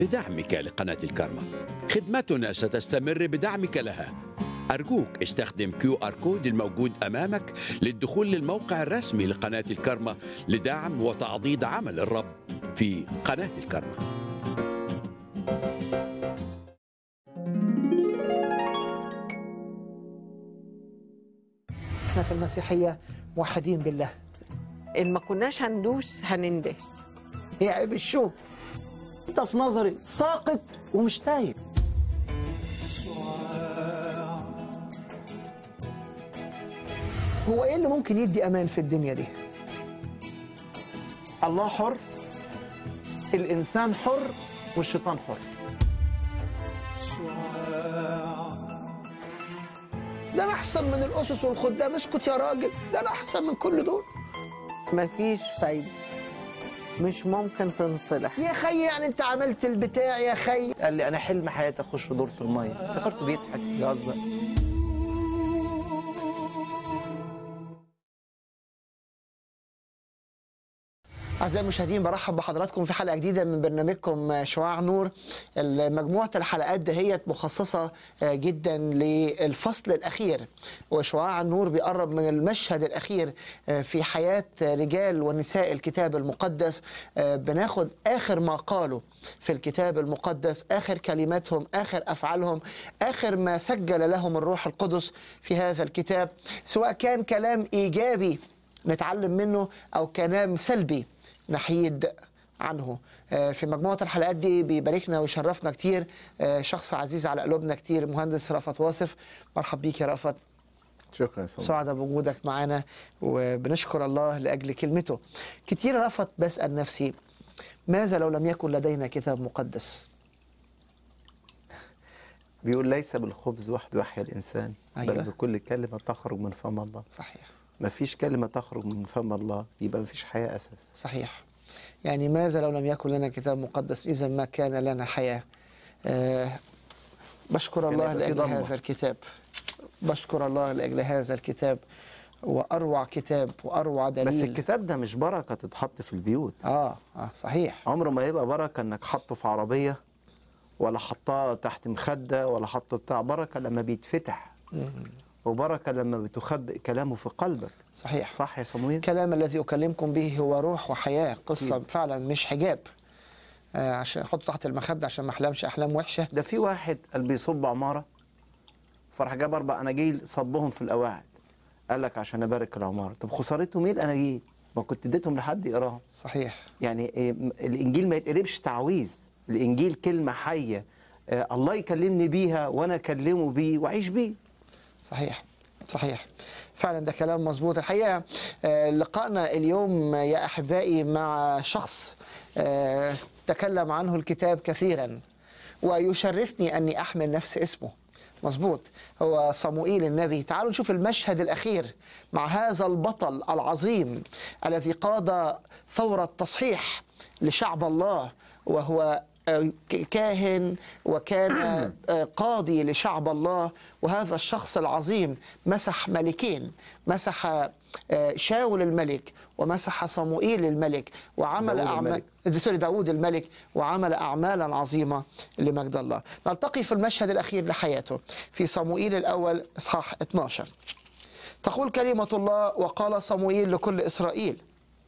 بدعمك لقناة الكرمة خدمتنا ستستمر بدعمك لها أرجوك استخدم كيو آر كود الموجود أمامك للدخول للموقع الرسمي لقناة الكرمة لدعم وتعضيد عمل الرب في قناة الكرمة احنا في المسيحيه موحدين بالله إن ما كناش هندوس هنندس هي عيب الشوم انت في نظري ساقط ومش تايب هو ايه اللي ممكن يدي امان في الدنيا دي الله حر الانسان حر والشيطان حر ده انا احسن من الاسس والخدام اسكت يا راجل ده انا احسن من كل دول مفيش فايدة مش ممكن تنصلح يا خي يعني انت عملت البتاع يا خي قال لي انا حلم حياتي اخش دور في الميه افتكرته بيضحك بيهزر أعزائي المشاهدين برحب بحضراتكم في حلقة جديدة من برنامجكم شعاع نور مجموعة الحلقات دهيت مخصصة جدا للفصل الأخير وشعاع النور بيقرب من المشهد الأخير في حياة رجال ونساء الكتاب المقدس بناخد آخر ما قالوا في الكتاب المقدس آخر كلماتهم آخر أفعالهم آخر ما سجل لهم الروح القدس في هذا الكتاب سواء كان كلام إيجابي نتعلم منه أو كلام سلبي نحيد عنه في مجموعة الحلقات دي بيباركنا ويشرفنا كتير شخص عزيز على قلوبنا كتير مهندس رأفت واصف مرحب بيك يا رأفت شكرا يا صديقي سعداء بوجودك معانا وبنشكر الله لأجل كلمته كتير رأفت بسأل نفسي ماذا لو لم يكن لدينا كتاب مقدس بيقول ليس بالخبز وحده يحيا الانسان أيوة. بل بكل كلمه تخرج من فم الله صحيح ما فيش كلمه تخرج من فم الله يبقى ما فيش حياه اساس صحيح يعني ماذا لو لم يكن لنا كتاب مقدس إذا ما كان لنا حياة آه بشكر كان الله يبقى في لأجل ضلمة. هذا الكتاب بشكر الله لأجل هذا الكتاب وأروع كتاب وأروع دليل بس الكتاب ده مش بركه تتحط في البيوت آه آه صحيح عمره ما يبقى بركه انك حطه في عربيه ولا حطاه تحت مخده ولا حطه بتاع بركه لما بيتفتح وبركه لما بتخبئ كلامه في قلبك صحيح صح يا صمويل الكلام الذي أكلمكم به هو روح وحياة قصة أكيد. فعلا مش حجاب آه عشان أحطه تحت المخدة عشان ما أحلمش أحلام وحشة ده في واحد قال بيصب عماره فراح جاب اربع اناجيل صبهم في القواعد قال لك عشان ابارك العماره طب خسارتهم ايه الاناجيل ما كنت اديتهم لحد يقراهم صحيح يعني إيه، م- الانجيل ما يتقلبش تعويذ الانجيل كلمه حيه آه، الله يكلمني بيها وانا اكلمه بيه واعيش بيه صحيح صحيح فعلا ده كلام مظبوط الحقيقه آه، لقائنا اليوم يا احبائي مع شخص آه، تكلم عنه الكتاب كثيرا ويشرفني اني احمل نفس اسمه مظبوط هو صموئيل النبي تعالوا نشوف المشهد الاخير مع هذا البطل العظيم الذي قاد ثوره تصحيح لشعب الله وهو آه، ك- كاهن وكان آه، قاضي لشعب الله وهذا الشخص العظيم مسح ملكين مسح آه، شاول الملك ومسح صموئيل الملك وعمل داود أعمال سوري داود الملك وعمل أعمالا عظيمة لمجد الله نلتقي في المشهد الأخير لحياته في صموئيل الأول إصحاح 12 تقول كلمة الله وقال صموئيل لكل إسرائيل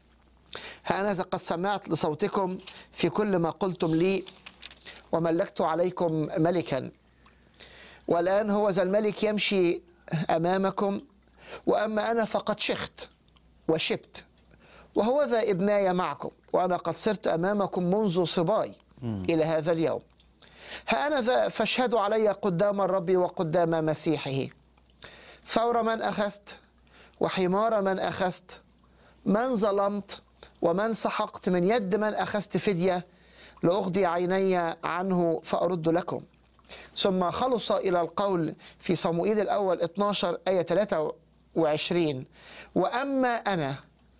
هانذا قد سمعت لصوتكم في كل ما قلتم لي وملكت عليكم ملكا والآن هو ذا الملك يمشي أمامكم وأما أنا فقد شخت وشبت وهو ذا ابناي معكم وأنا قد صرت أمامكم منذ صباي إلى هذا اليوم ها أنا ذا فاشهدوا علي قدام الرب وقدام مسيحه ثور من أخذت وحمار من أخذت من ظلمت ومن سحقت من يد من أخذت فدية لأغضي عيني عنه فأرد لكم ثم خلص إلى القول في صموئيل الأول 12 آية 23 وأما أنا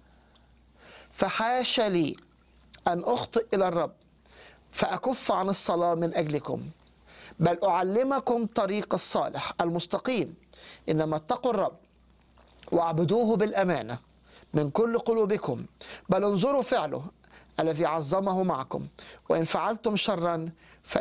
فحاش لي أن أخطئ إلى الرب فأكف عن الصلاة من أجلكم بل أعلمكم طريق الصالح المستقيم إنما اتقوا الرب واعبدوه بالأمانة من كل قلوبكم بل انظروا فعله الذي عظمه معكم وإن فعلتم شرا